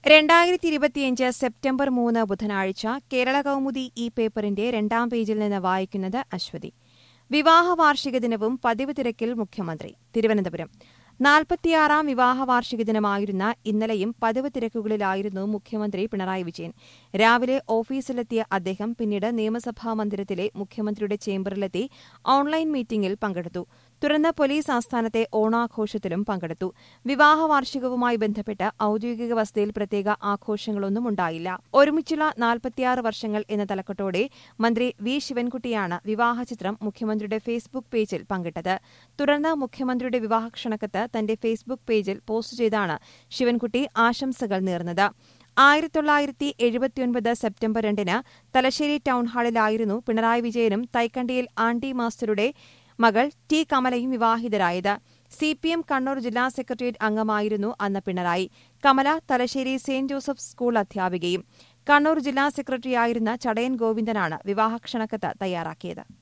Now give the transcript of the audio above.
രണ്ടായിരത്തി ഇരുപത്തിയഞ്ച് സെപ്റ്റംബർ മൂന്ന് ബുധനാഴ്ച കേരള കൗമുദി ഈ പേപ്പറിന്റെ രണ്ടാം പേജിൽ നിന്ന് വായിക്കുന്നത് അശ്വതി വിവാഹ വാർഷിക ദിനവും പതിവ് തിരക്കിൽ മുഖ്യമന്ത്രി തിരുവനന്തപുരം നാൽപ്പത്തിയാറാം വിവാഹ വാർഷിക ദിനമായിരുന്ന ഇന്നലെയും പതിവ് തിരക്കുകളിലായിരുന്നു മുഖ്യമന്ത്രി പിണറായി വിജയൻ രാവിലെ ഓഫീസിലെത്തിയ അദ്ദേഹം പിന്നീട് നിയമസഭാ മന്ദിരത്തിലെ മുഖ്യമന്ത്രിയുടെ ചേംബറിലെത്തി ഓൺലൈൻ മീറ്റിംഗിൽ പങ്കെടുത്തു തുടർന്ന് പോലീസ് ആസ്ഥാനത്തെ ഓണാഘോഷത്തിലും പങ്കെടുത്തു വിവാഹ വാർഷികവുമായി ബന്ധപ്പെട്ട് ഔദ്യോഗിക വസതിയിൽ പ്രത്യേക ആഘോഷങ്ങളൊന്നും ഉണ്ടായില്ല ഒരുമിച്ചുള്ള നാൽപ്പത്തിയാറ് വർഷങ്ങൾ എന്ന തലക്കെട്ടോടെ മന്ത്രി വി ശിവൻകുട്ടിയാണ് വിവാഹചിത്രം മുഖ്യമന്ത്രിയുടെ ഫേസ്ബുക്ക് പേജിൽ പങ്കിട്ടത് തുടർന്ന് മുഖ്യമന്ത്രിയുടെ വിവാഹക്ഷണക്കത്ത് തന്റെ ഫേസ്ബുക്ക് പേജിൽ പോസ്റ്റ് ചെയ്താണ് ശിവൻകുട്ടി ആശംസകൾ നേർന്നത് ആയിരത്തി തൊള്ളായിരത്തി എഴുപത്തിയൊൻപത് സെപ്റ്റംബർ രണ്ടിന് തലശ്ശേരി ടൗൺഹാളിലായിരുന്നു പിണറായി വിജയനും തൈക്കണ്ടിയിൽ ആണ്ടി മാസ്റ്ററുടെ മകൾ ടി കമലയും വിവാഹിതരായത് സി പി എം കണ്ണൂർ ജില്ലാ സെക്രട്ടേറിയറ്റ് അംഗമായിരുന്നു അന്ന് Pinarayi Kamala Thalassery saint Joseph school അധ്യാപികയും കണ്ണൂർ ജില്ലാ സെക്രട്ടറിയായിരുന്ന ചടയൻ ഗോവിന്ദനാണ് വിവാഹക്ഷണക്കത്ത് തയ്യാറാക്കിയത്